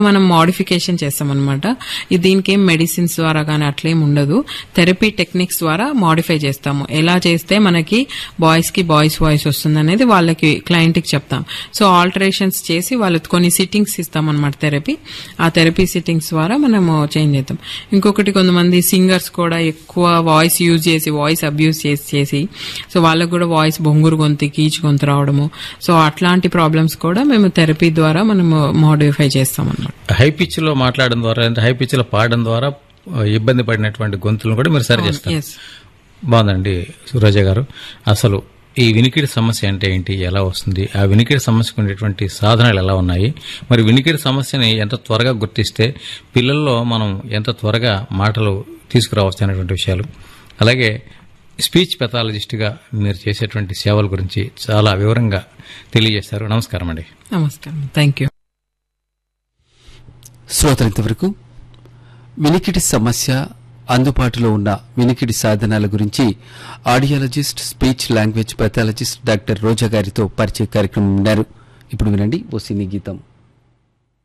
మనం మోడిఫికేషన్ చేస్తాం అనమాట దీనికి ఏం మెడిసిన్స్ ద్వారా కానీ అట్లేం ఉండదు థెరపీ టెక్నిక్స్ ద్వారా మోడిఫై చేస్తాము ఎలా చేస్తే మనకి బాయ్స్ కి బాయ్స్ వాయిస్ వస్తుంది అనేది వాళ్ళకి క్లయింట్ కి చెప్తాం సో ఆల్టరేషన్స్ చేసి వాళ్ళకి కొన్ని సిట్టింగ్స్ ఇస్తాం అనమాట థెరపీ ఆ థెరపీ సిట్టింగ్స్ ద్వారా మనము చేంజ్ చేద్దాం ఇంకొకటి కొంతమంది సింగర్స్ కూడా ఎక్కువ వాయిస్ యూజ్ చేసి వాయిస్ అబ్యూస్ చేసి చేసి సో వాళ్ళకు కూడా వాయిస్ బొంగురు గొంతు కీచు గొంతు రావడము సో అట్లాంటి ప్రాబ్లమ్స్ కూడా మేము థెరపీ ద్వారా మనము మోడిఫై చేస్తాం అనమాట హై పిచ్ లో మాట్లాడడం ద్వారా అంటే హై పిచ్ లో పాడడం ద్వారా ఆ, ఇబ్బంది పడినటువంటి గొంతులను కూడా మీరు సరి చేస్తారు ఎస్ బాగుందండి సురాజ గారు అసలు ఈ వినికిడి సమస్య అంటే ఏంటి ఎలా వస్తుంది ఆ వినికిడి సమస్యకు ఉండేటువంటి సాధనాలు ఎలా ఉన్నాయి మరి వినికిడి సమస్యని ఎంత త్వరగా గుర్తిస్తే పిల్లల్లో మనం ఎంత త్వరగా మాటలు తీసుకురావచ్చు అనేటువంటి విషయాలు అలాగే స్పీచ్ పెథాలజిస్ట్గా మీరు చేసేటువంటి సేవల గురించి చాలా వివరంగా తెలియజేశారు నమస్కారం అండి నమస్కారం థ్యాంక్ యూ శ్రోతలు ఇంతవరకు వినికిడి సమస్య అందుబాటులో ఉన్న వినికిడి సాధనాల గురించి audiologist speech language pathologist doctor Roja గారితో పరిచయ కార్యక్రమం విన్నారు ఇప్పుడు వినండి ఓ సినీ గీతం